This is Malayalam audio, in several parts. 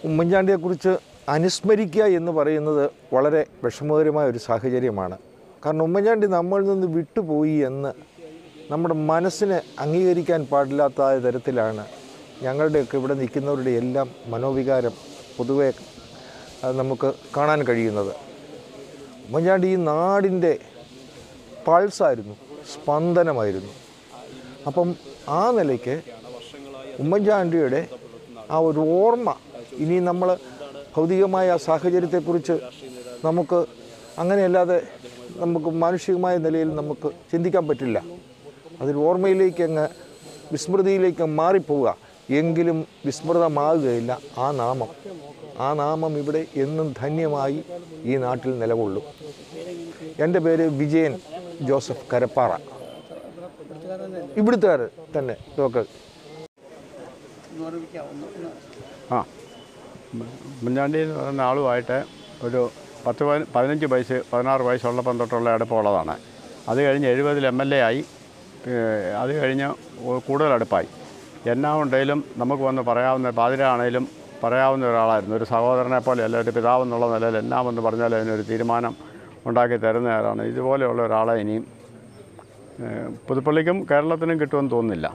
ഉമ്മൻചാണ്ടിയെക്കുറിച്ച് അനുസ്മരിക്കുക എന്ന് പറയുന്നത് വളരെ വിഷമകരമായ ഒരു സാഹചര്യമാണ് കാരണം ഉമ്മൻചാണ്ടി നമ്മളിൽ നിന്ന് വിട്ടുപോയി എന്ന് നമ്മുടെ മനസ്സിന് അംഗീകരിക്കാൻ പാടില്ലാത്ത തരത്തിലാണ് ഞങ്ങളുടെയൊക്കെ ഇവിടെ നിൽക്കുന്നവരുടെ എല്ലാം മനോവികാരം പൊതുവെ അത് നമുക്ക് കാണാൻ കഴിയുന്നത് ഉമ്മൻചാണ്ടി ഈ നാടിൻ്റെ പൾസായിരുന്നു സ്പന്ദനമായിരുന്നു അപ്പം ആ നിലയ്ക്ക് ഉമ്മൻചാണ്ടിയുടെ ആ ഒരു ഓർമ്മ ഇനി നമ്മൾ ഭൗതികമായ ആ സാഹചര്യത്തെക്കുറിച്ച് നമുക്ക് അങ്ങനെയല്ലാതെ നമുക്ക് മാനുഷികമായ നിലയിൽ നമുക്ക് ചിന്തിക്കാൻ പറ്റില്ല അതൊരു ഓർമ്മയിലേക്ക് അങ്ങ് വിസ്മൃതിയിലേക്ക് മാറിപ്പോവുക എങ്കിലും വിസ്മൃതമാകുകയില്ല ആ നാമം ആ നാമം ഇവിടെ എന്നും ധന്യമായി ഈ നാട്ടിൽ നിലകൊള്ളും എൻ്റെ പേര് വിജയൻ ജോസഫ് കരപ്പാറ ഇവിടുത്തുകാർ തന്നെ ലോക്കൽ ആ ഉമ്മൻചാണ്ടി എന്ന് പറയുന്ന ആളുമായിട്ട് ഒരു പത്ത് പതിന- പതിനഞ്ച് വയസ്സ് പതിനാറ് വയസ്സുള്ളപ്പം തൊട്ടുള്ള അടുപ്പമുള്ളതാണ് അത് കഴിഞ്ഞ് എഴുപതിൽ എം എൽ എ ആയി ഏഹ് അത് കഴിഞ്ഞ് ഒ- കൂടുതൽ അടുപ്പായി എന്നാ ഉണ്ടെങ്കിലും നമുക്ക് വന്ന് പറയാവുന്ന പാതിരാണേലും പറയാവുന്ന ഒരാളായിരുന്നു ഒരു സഹോദരനെ പോലെ അല്ല ഒരു പിതാവ് എന്നുള്ള നിലയിൽ എന്നാ വന്ന് പറഞ്ഞാൽ അതിനൊരു തീരുമാനം ഉണ്ടാക്കി തരുന്നയാളാണ് ഇതുപോലെയുള്ള ഒരാളെ ഇനിയും ഏഹ് പുതുപ്പള്ളിക്കും കേരളത്തിനും കിട്ടുമെന്ന് തോന്നുന്നില്ല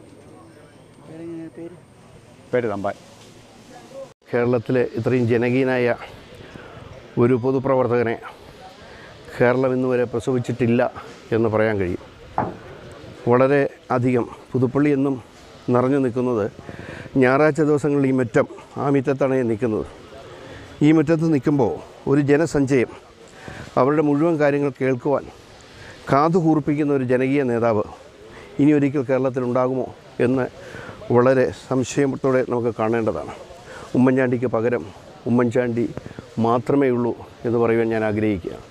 പേര് തമ്പാൻ കേരളത്തിലെ ഇത്രയും ജനകീയനായ ഒരു പൊതുപ്രവർത്തകനെ കേരളം ഇന്ന് വരെ പ്രസവിച്ചിട്ടില്ല എന്ന് പറയാൻ കഴിയും വളരെ അധികം പുതുപ്പള്ളി എന്നും നിറഞ്ഞു നിൽക്കുന്നത് ഞായറാഴ്ച ദിവസങ്ങളിൽ ഈ മുറ്റം ആ മുറ്റത്താണ് ഞാൻ നിൽക്കുന്നത് ഈ മുറ്റത്ത് നിൽക്കുമ്പോൾ ഒരു ജനസഞ്ചയം അവരുടെ മുഴുവൻ കാര്യങ്ങൾ കേൾക്കുവാൻ കാതു കൂർപ്പിക്കുന്ന ഒരു ജനകീയ നേതാവ് ഇനി ഒരിക്കൽ കേരളത്തിലുണ്ടാകുമോ എന്ന് വളരെ സംശയത്തോടെ നമുക്ക് കാണേണ്ടതാണ് ഉമ്മൻചാണ്ടിക്ക് പകരം ഉമ്മൻചാണ്ടി മാത്രമേ ഉള്ളൂ എന്ന് പറയുവാൻ ഞാൻ ആഗ്രഹിക്കുകയാണ്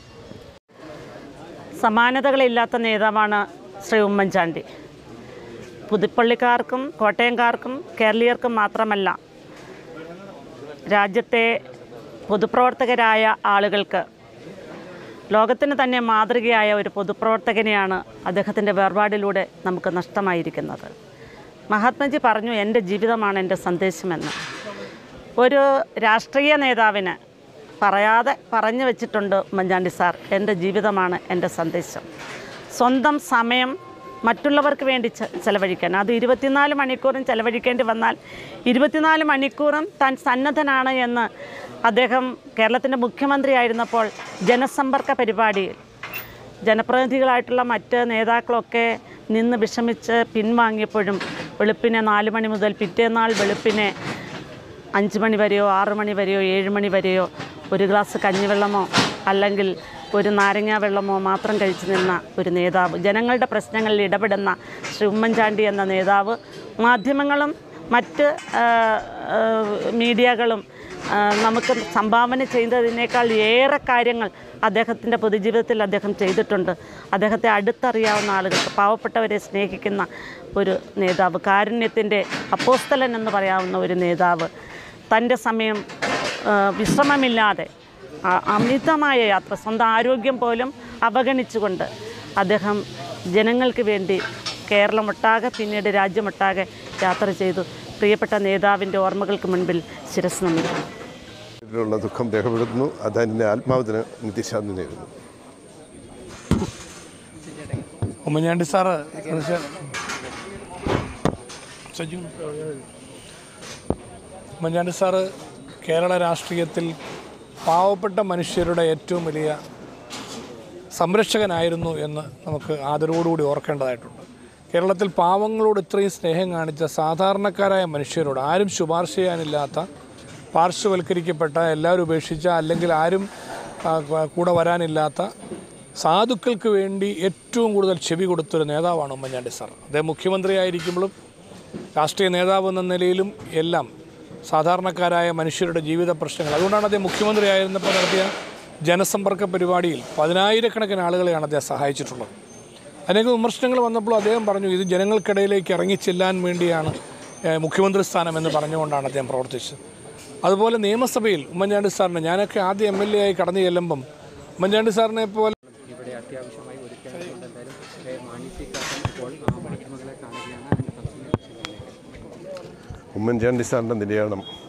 സമാനതകളില്ലാത്ത നേതാവാണ് ശ്രീ ഉമ്മൻചാണ്ടി പുതുപ്പള്ളിക്കാർക്കും കോട്ടയംകാർക്കും കേരളീയർക്കും മാത്രമല്ല രാജ്യത്തെ പൊതുപ്രവർത്തകരായ ആളുകൾക്ക് ലോകത്തിന് തന്നെ മാതൃകയായ ഒരു പൊതുപ്രവർത്തകനെയാണ് അദ്ദേഹത്തിൻ്റെ വേർപാടിലൂടെ നമുക്ക് നഷ്ടമായിരിക്കുന്നത് മഹാത്മജി പറഞ്ഞു എൻ്റെ ജീവിതമാണ് എൻ്റെ സന്ദേശമെന്ന് ഒരു രാഷ്ട്രീയ നേതാവിന് പറയാതെ പറഞ്ഞു വെച്ചിട്ടുണ്ട് ഉമ്മൻചാണ്ടി സാർ എൻ്റെ ജീവിതമാണ് എൻ്റെ സന്ദേശം സ്വന്തം സമയം മറ്റുള്ളവർക്ക് വേണ്ടി ചെ- ചെലവഴിക്കാൻ അത് ഇരുപത്തിനാല് മണിക്കൂറും ചെലവഴിക്കേണ്ടി വന്നാൽ ഇരുപത്തിനാല് മണിക്കൂറും താൻ സന്നദ്ധനാണ് എന്ന് അദ്ദേഹം കേരളത്തിൻ്റെ മുഖ്യമന്ത്രിയായിരുന്നപ്പോൾ ജനസമ്പർക്ക പരിപാടിയിൽ ജനപ്രതിനിധികളായിട്ടുള്ള മറ്റ് നേതാക്കളൊക്കെ നിന്ന് വിഷമിച്ച് പിൻവാങ്ങിയപ്പോഴും വെളുപ്പിനെ നാല് മണി മുതൽ പിറ്റേന്നാൾ വെളുപ്പിനെ അഞ്ച് മണി വരെയോ ആറ് മണി വരെയോ ഏഴ് മണി വരെയോ ഒരു ഗ്ലാസ് കഞ്ഞിവെള്ളമോ അല്ലെങ്കിൽ ഒരു നാരങ്ങ വെള്ളമോ മാത്രം കഴിച്ചു നിന്ന ഒരു നേതാവ് ജനങ്ങളുടെ പ്രശ്നങ്ങളിൽ ഇടപെടുന്ന ശ്രീ ഉമ്മൻചാണ്ടി എന്ന നേതാവ് മാധ്യമങ്ങളും മറ്റ് ആ, ആ, മീഡിയകളും ആ, നമുക്ക് സംഭാവന ചെയ്യുന്നതിനേക്കാൾ ഏറെ കാര്യങ്ങൾ അദ്ദേഹത്തിൻ്റെ പൊതുജീവിതത്തിൽ അദ്ദേഹം ചെയ്തിട്ടുണ്ട് അദ്ദേഹത്തെ അടുത്തറിയാവുന്ന ആളുകൾക്ക് പാവപ്പെട്ടവരെ സ്നേഹിക്കുന്ന ഒരു നേതാവ് കാരുണ്യത്തിൻ്റെ അപ്പോസ്തലൻ എന്ന് പറയാവുന്ന ഒരു നേതാവ് തൻ്റെ സമയം ആ, വിശ്രമമില്ലാതെ ആ, അമിതമായ യാത്ര സ്വന്തം ആരോഗ്യം പോലും അവഗണിച്ചുകൊണ്ട് അദ്ദേഹം ജനങ്ങൾക്ക് വേണ്ടി കേരളമൊട്ടാകെ പിന്നീട് രാജ്യമൊട്ടാകെ യാത്ര ചെയ്തു പ്രിയപ്പെട്ട നേതാവിൻ്റെ ഓർമ്മകൾക്ക് മുൻപിൽ ശിരസ് നമിക്കുന്നു ഇതിലുള്ള ദുഃഖം രേഖപ്പെടുത്തുന്നു അദ്ദേഹത്തിൻ്റെ ആത്മാവിന് നിത്യശാന്തി നേരുന്നു ഉമ്മൻചാണ്ടി സാറ് തീർച്ചയായും സജീവ്. ഉമ്മൻചാണ്ടി സാറ് കേരള രാഷ്ട്രീയത്തിൽ പാവപ്പെട്ട മനുഷ്യരുടെ ഏറ്റവും വലിയ സംരക്ഷകനായിരുന്നു എന്ന് നമുക്ക് ആദരവോടുകൂടി ഓർക്കേണ്ടതായിട്ടുണ്ട് കേരളത്തിൽ പാവങ്ങളോട് ഇത്രയും സ്നേഹം കാണിച്ച സാധാരണക്കാരായ മനുഷ്യരോട് ആരും ശുപാർശ ചെയ്യാനില്ലാത്ത പാർശ്വവൽക്കരിക്കപ്പെട്ട എല്ലാവരും ഉപേക്ഷിച്ച അല്ലെങ്കിൽ ആരും ആ, കൂടെ വരാനില്ലാത്ത സാധുക്കൾക്ക് വേണ്ടി ഏറ്റവും കൂടുതൽ ചെവി കൊടുത്തൊരു നേതാവാണ് ഉമ്മൻചാണ്ടി സാർ അദ്ദേഹം മുഖ്യമന്ത്രിയായിരിക്കുമ്പോഴും രാഷ്ട്രീയ നേതാവ് എന്ന നിലയിലും എല്ലാം സാധാരണക്കാരായ മനുഷ്യരുടെ ജീവിത പ്രശ്നങ്ങൾ അതുകൊണ്ടാണ് അദ്ദേഹം മുഖ്യമന്ത്രിയായിരുന്നപ്പോൾ നടത്തിയ ജനസമ്പർക്ക പരിപാടിയിൽ പതിനായിരക്കണക്കിന് ആളുകളെയാണ് അദ്ദേഹം സഹായിച്ചിട്ടുള്ളത് അനേക വിമർശനങ്ങൾ വന്നപ്പോൾ അദ്ദേഹം പറഞ്ഞു ഇത് ജനങ്ങൾക്കിടയിലേക്ക് ഇറങ്ങിച്ചെല്ലാൻ വേണ്ടിയാണ് ഏഹ്, മുഖ്യമന്ത്രി സ്ഥാനം എന്ന് പറഞ്ഞുകൊണ്ടാണ് അദ്ദേഹം പ്രവർത്തിച്ചത് അതുപോലെ നിയമസഭയിൽ ഉമ്മൻചാണ്ടി സാറിന് ഞാനൊക്കെ ആദ്യം എം എൽ എ ആയി കടന്നു ചെല്ലുമ്പം ഉമ്മൻചാണ്ടി സാറിനെ പോലെ ഇവിടെ അത്യാവശ്യമായി ഒരുക്കേണ്ടതുകൊണ്ട് എന്തായാലും ഏഹ്, മാണിസിക്കാരൻ ഇപ്പോൾ ആ മണിമകളെ കാണുകയാണ് അതിന് തത്സമയം വിശദീകരിക്കുന്നത് ഉമ്മൻചാണ്ടി സാറിൻ്റെ നിര്യാണം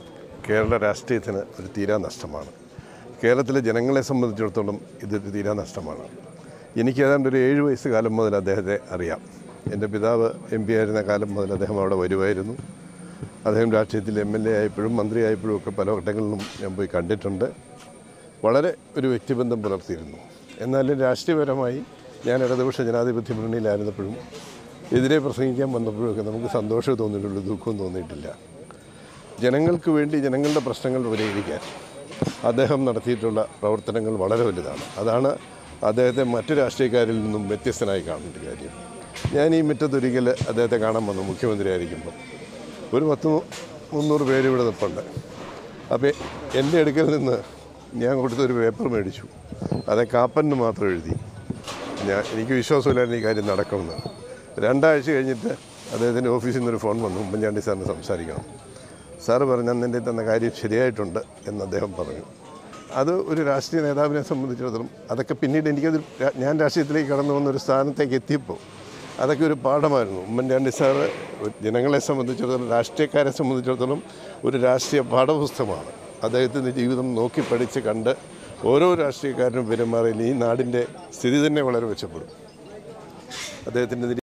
കേരള രാഷ്ട്രീയത്തിന് ഒരു തീരാ നഷ്ടമാണ് കേരളത്തിലെ ജനങ്ങളെ സംബന്ധിച്ചിടത്തോളം ഇതൊരു തീരാ നഷ്ടമാണ് എനിക്ക് ഏതാണ്ട് ഒരു ഏഴ് വയസ്സ് കാലം മുതൽ അദ്ദേഹത്തെ അറിയാം എൻ്റെ പിതാവ് എം പി ആയിരുന്ന കാലം മുതൽ അദ്ദേഹം അവിടെ വരുമായിരുന്നു അദ്ദേഹം രാഷ്ട്രീയത്തിൽ എം എൽ എ ആയപ്പോഴും മന്ത്രി ആയപ്പോഴും ഒക്കെ പല ഘട്ടങ്ങളിലും ഞാൻ പോയി കണ്ടിട്ടുണ്ട് വളരെ ഒരു വ്യക്തിബന്ധം പുലർത്തിയിരുന്നു എന്നാലും രാഷ്ട്രീയപരമായി ഞാൻ ഇടതുപക്ഷ ജനാധിപത്യ മുന്നണിയിലായിരുന്നപ്പോഴും എതിരെ പ്രസംഗിക്കാൻ വന്നപ്പോഴൊക്കെ നമുക്ക് സന്തോഷമേ തോന്നിയിട്ടുള്ളൂ ദുഃഖവും തോന്നിയിട്ടില്ല ജനങ്ങൾക്ക് വേണ്ടി ജനങ്ങളുടെ പ്രശ്നങ്ങൾ പരിഹരിക്കാൻ അദ്ദേഹം നടത്തിയിട്ടുള്ള പ്രവർത്തനങ്ങൾ വളരെ വലുതാണ് അതാണ് അദ്ദേഹത്തെ മറ്റു രാഷ്ട്രീയക്കാരിൽ നിന്നും വ്യത്യസ്തനായി കാണേണ്ട കാര്യം ഞാൻ ഈ മുറ്റത്തൊരിക്കൽ അദ്ദേഹത്തെ കാണാൻ വന്നു മുഖ്യമന്ത്രി ആയിരിക്കുമ്പോൾ ഒരു പത്ത് മു- മുന്നൂറ് പേര് ഇവിടെ നിൽപ്പുണ്ട് അപ്പോൾ എൻ്റെ അടുക്കൽ നിന്ന് ഞാൻ കൊടുത്തൊരു പേപ്പർ മേടിച്ചു അത് കാപ്പന് മാത്രം എഴുതി ഞാൻ എനിക്ക് വിശ്വാസമില്ലായിരുന്നു ഈ കാര്യം നടക്കുമെന്ന് രണ്ടാഴ്ച കഴിഞ്ഞിട്ട് അദ്ദേഹത്തിൻ്റെ ഓഫീസിൽ നിന്നൊരു ഫോൺ വന്നു ഉമ്മൻചാണ്ടി സാറിന് സംസാരിക്കണം സാറ് പറഞ്ഞു അന്ന് എൻ്റെ തന്ന കാര്യം ശരിയായിട്ടുണ്ട് എന്ന് അദ്ദേഹം പറഞ്ഞു അത് ഒരു രാഷ്ട്രീയ നേതാവിനെ സംബന്ധിച്ചിടത്തോളം അതൊക്കെ പിന്നീട് എനിക്കത് രാ- ഞാൻ രാഷ്ട്രീയത്തിലേക്ക് കടന്നു വന്ന ഒരു സ്ഥാനത്തേക്ക് എത്തിയപ്പോൾ അതൊക്കെ ഒരു പാഠമായിരുന്നു ഉമ്മൻചാണ്ടി സാറ് ജനങ്ങളെ സംബന്ധിച്ചിടത്തോളം രാഷ്ട്രീയക്കാരെ സംബന്ധിച്ചിടത്തോളം ഒരു രാഷ്ട്രീയ പാഠപുസ്തകമാണ് അദ്ദേഹത്തിൻ്റെ ജീവിതം നോക്കി പഠിച്ച് കണ്ട് ഓരോ രാഷ്ട്രീയക്കാരനും പെരുമാറിയാൽ ഈ നാടിൻ്റെ സ്ഥിതി തന്നെ വളരെ മെച്ചപ്പെടും അദ്ദേഹത്തിൻ്റെ